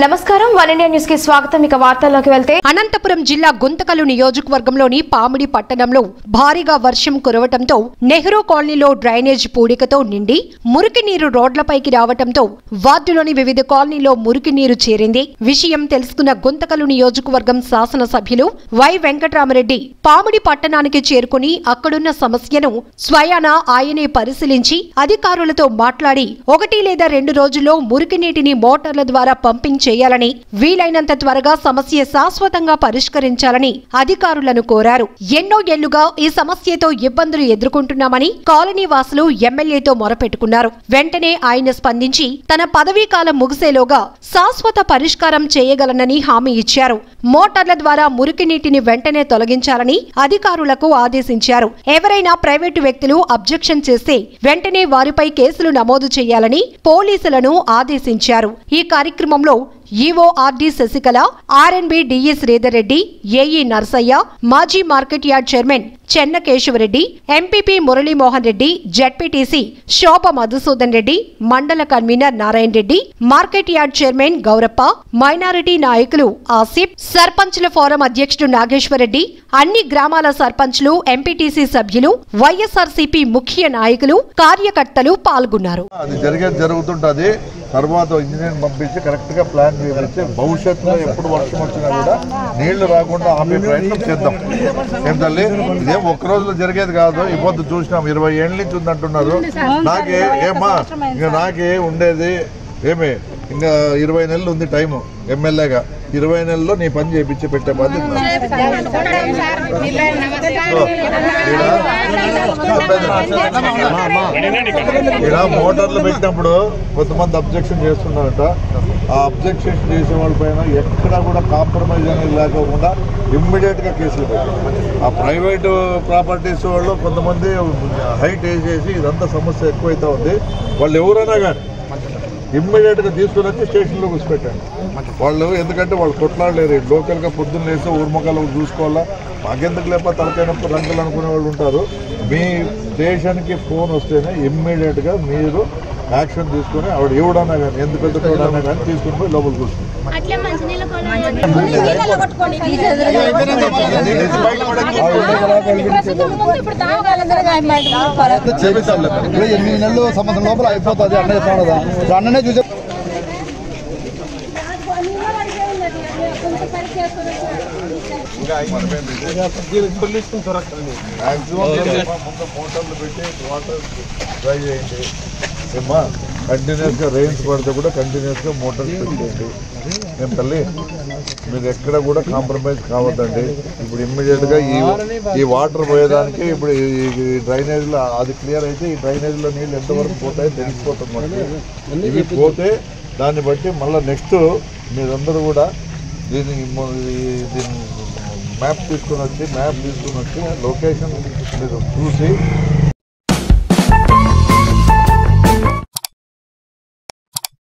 నమస్కారం one India news కి స్వాగతం ఇక వార్తల్లోకి వెళ్తే అనంతపురం జిల్లా గుంతకలు నియోజకవర్గంలోని పామిడి పట్టణంలో భారీగా వర్షం కురవటంతో నెహ్రూ కాలనీలో డ్రైనేజ్ పూడికతో నిండి మురికి నీరు రోడ్లపైకి రావటంతో వార్డులోని వివిధ కాలనీలో మురికి నీరు చేరింది విషయం తెలుసుకున్న గుంతకలు నియోజకవర్గం శాసనసభ్యులు వై వెంకట్రామరెడ్డి పామిడి పట్టణానికి చేరుకుని అక్కడున్న సమస్యను స్వయాన ఆయనే పరిశీలించి అధికారులతో మాట్లాడి ఒకటి లేదా రెండు రోజుల్లో మురికి నీటిని మోటార్ల ద్వారా పంపింగ్ చేయాలని వీలైనంత త్వరగా సమస్య శాశ్వతంగా పరిష్కరించాలని అధికారులను కోరారు ఎన్నో ఏళ్లుగా ఈ సమస్యతో ఇబ్బందులు ఎదుర్కొంటున్నామని కాలనీ వాసులు ఎమ్మెల్యేతో మొరపెట్టుకున్నారు వెంటనే ఆయన స్పందించి తన పదవీ కాలం ముగిసేలోగా శాశ్వత పరిష్కారం చేయగలనని హామీ ఇచ్చారు మోటార్ల ద్వారా మురికి నీటిని వెంటనే తొలగించాలని అధికారులకు ఆదేశించారు ఎవరైనా ప్రైవేటు వ్యక్తులు అబ్జెక్షన్ చేస్తే వెంటనే వారిపై కేసులు నమోదు చేయాలని పోలీసులను ఆదేశించారు ఈ కార్యక్రమంలో EO RD Sasikala RNB DE Sridhar Reddy AE Narsaiah మాజీ market yard chairman Chenna Keshava Reddy MPP Murali Mohan Reddy ZPTC Shobha Madhusudan Reddy మండల convener Narayana Reddy market yard chairman Gowrappa minority నాయకులు ఆసిఫ్ సర్పంచ్ల ఫోరం అధ్యక్షుడు నాగేశ్వరరెడ్డి అన్ని గ్రామాల సర్పంచ్లు ఎంపీటీసీ సభ్యులు వైఎస్ఆర్సీపీ ముఖ్య నాయకులు కార్యకర్తలు పాల్గొన్నారు అది జరిగేది జరుగుతుంటుంది తర్వాత ఇంజనీర్ పంపించి కరెక్ట్ గా ప్లాన్ చేయించి భవిష్యత్తులో ఎప్పుడు వర్షం వచ్చినా కూడా నీళ్లు రాకుండా ఆపే ప్రయత్నం చేద్దాం ఏం తల్లి ఇదేం ఒక్క రోజులో జరిగేది కాదు ఈ పొద్దు చూసినాం ఇరవై ఏళ్ళ నుంచి ఉందంటున్నారు నాకే ఏమా ఇంకా నాకే ఉండేది ఏమి ఇంకా ఇరవై నెలలు ఉంది టైము ఎమ్మెల్యేగా ఇరవై నెలల్లో నీ పని చేయించి పెట్టే బాధ్యత నాది. సో, ఇక్కడ మోటార్లు పెట్టినప్పుడు కొంతమంది అబ్జెక్షన్ చేస్తున్నారట ఆ అబ్జెక్షన్ చేసే వాళ్ళ పైన ఎక్కడా కూడా కాంప్రమైజ్ అనేది లేకోకుండా ఇమ్మీడియట్ గా కేసులు పెట్టారు ఆ ప్రైవేట్ ప్రాపర్టీస్ వాళ్ళు కొంతమంది హైట్ వేసేసి ఇదంతా సమస్య ఎక్కువైతా ఉంది వాళ్ళు ఎవరైనా కానీ ఇమ్మీడియట్ గా తీసుకుని వచ్చి స్టేషన్లో కూర్చోపెట్టాను వాళ్ళు ఎందుకంటే వాళ్ళు కొట్లాడలేరు లోకల్ గా పొద్దున్న లేస్తే ఊర్మకాలు చూసుకోవాలా మాకెందుకు లేప తలకైనప్పుడు రంగులు అనుకునే వాళ్ళు ఉంటారు మీ స్టేషన్కి ఫోన్ వస్తేనే ఇమ్మీడియట్ గా మీరు యాక్షన్ తీసుకొని ఆవిడ ఎవడన్నా కానీ ఎందుకు ఎవడన్నా కానీ తీసుకుని పోయి లోపల కూర్చుంది అట్లే మంచినీళ్ళ కొల కొట్టుకోండి ప్రస్తుతం ముందు ఇప్పుడు దావగలందరూ చేపిస్తాంలే ఇప్పుడు ఎనిమిది నెలలు సంవత్సరం లోపల అయిపోతుంది అన్న చెప్తాను కదా ఇప్పుడు అన్ననే చూసే కొంచెం పని చేసుకొని మాక్సిమం ముందు మోటార్లు పెట్టి వాటర్ డ్రై చేయండి ఏమ్మా కంటిన్యూస్ గా రెయిన్స్ పడితే కూడా కంటిన్యూస్ గా మోటార్స్ పెట్టేయండి ఏం తల్లి మీరు ఎక్కడ కూడా కాంప్రమైజ్ కావద్దండి ఇప్పుడు ఇమ్మీడియట్ గా ఈ ఈ వాటర్ పోయేదానికి ఇప్పుడు ఈ- ఈ డ్రైనేజ్ లో అది క్లియర్ అయితే ఈ డ్రైనేజ్ లో నీళ్ళు ఎంతవరకు పోతాయో తెలిసిపోతుంది మనకి ఇవి పోతే దాన్ని బట్టి మళ్ళీ నెక్స్ట్ మీరందరూ కూడా దీన్ని మొ- ఈ- దీన్ని మ్యాప్ తీసుకుని వచ్చి మ్యాప్ తీసుకుని వచ్చి లొకేషన్ మీరు చూసి